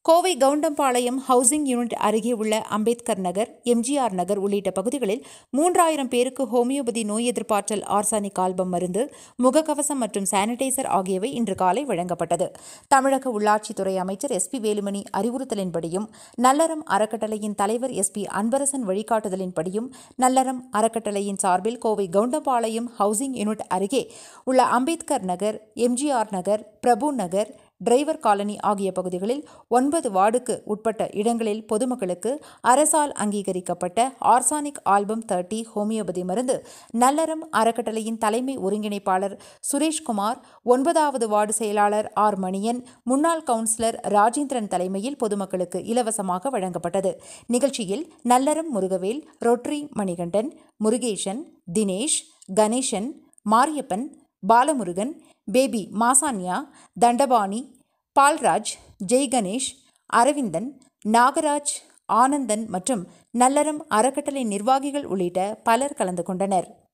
Kovai Goundampalayam housing unit அருகே உள்ள Ambedkar Nagar MGR நகர் உள்ளிட்ட பகுதிகளில் மூன்றாயிரம் பேருக்கு ஹோமியோபதி நோய் எதிர்ப்பாற்றல் ஆர்சானிக் ஆல்பம் மருந்து முகக்கவசம் மற்றும் சானிடைசர் ஆகியவை இன்று காலை வழங்கப்பட்டது தமிழக உள்ளாட்சித்துறை அமைச்சர் எஸ் பி வேலுமணி அறிவுறுத்தலின்படியும் நல்லறம் அறக்கட்டளையின் தலைவர் எஸ் பி அன்பரசன் வழிகாட்டுதலின்படியும் நல்லறம் அறக்கட்டளையின் சார்பில் கோவை கவுண்டம்பாளையம் ஹவுசிங் யூனிட் அருகே உள்ள Ambedkar Nagar MGR Nagar Prabhu Nagar driver colony ஆகிய பகுதிகளில் ஒன்பது வார்டுக்கு உட்பட்ட இடங்களில் பொதுமக்களுக்கு அரசால் அங்கீகரிக்கப்பட்ட ஆர்சானிக் ஆல்பம் தேர்ட்டி ஹோமியோபதி மருந்து நல்லறம் அறக்கட்டளையின் தலைமை ஒருங்கிணைப்பாளர் சுரேஷ்குமார் ஒன்பதாவது வார்டு செயலாளர் ஆர் மணியன் முன்னாள் கவுன்சிலர் ராஜேந்திரன் தலைமையில் பொதுமக்களுக்கு இலவசமாக வழங்கப்பட்டது நிகழ்ச்சியில் நல்லறம் முருகவேல் ரோட்டரி மணிகண்டன் முருகேசன் தினேஷ் கணேசன் மாரியப்பன் பாலமுருகன் பேபி மாசான்யா தண்டபாணி பால்ராஜ் ஜெய் கணேஷ் அரவிந்தன் நாகராஜ் ஆனந்தன் மற்றும் நல்லறம் அறக்கட்டளை நிர்வாகிகள் உள்ளிட்ட பலர் கலந்து கொண்டனர்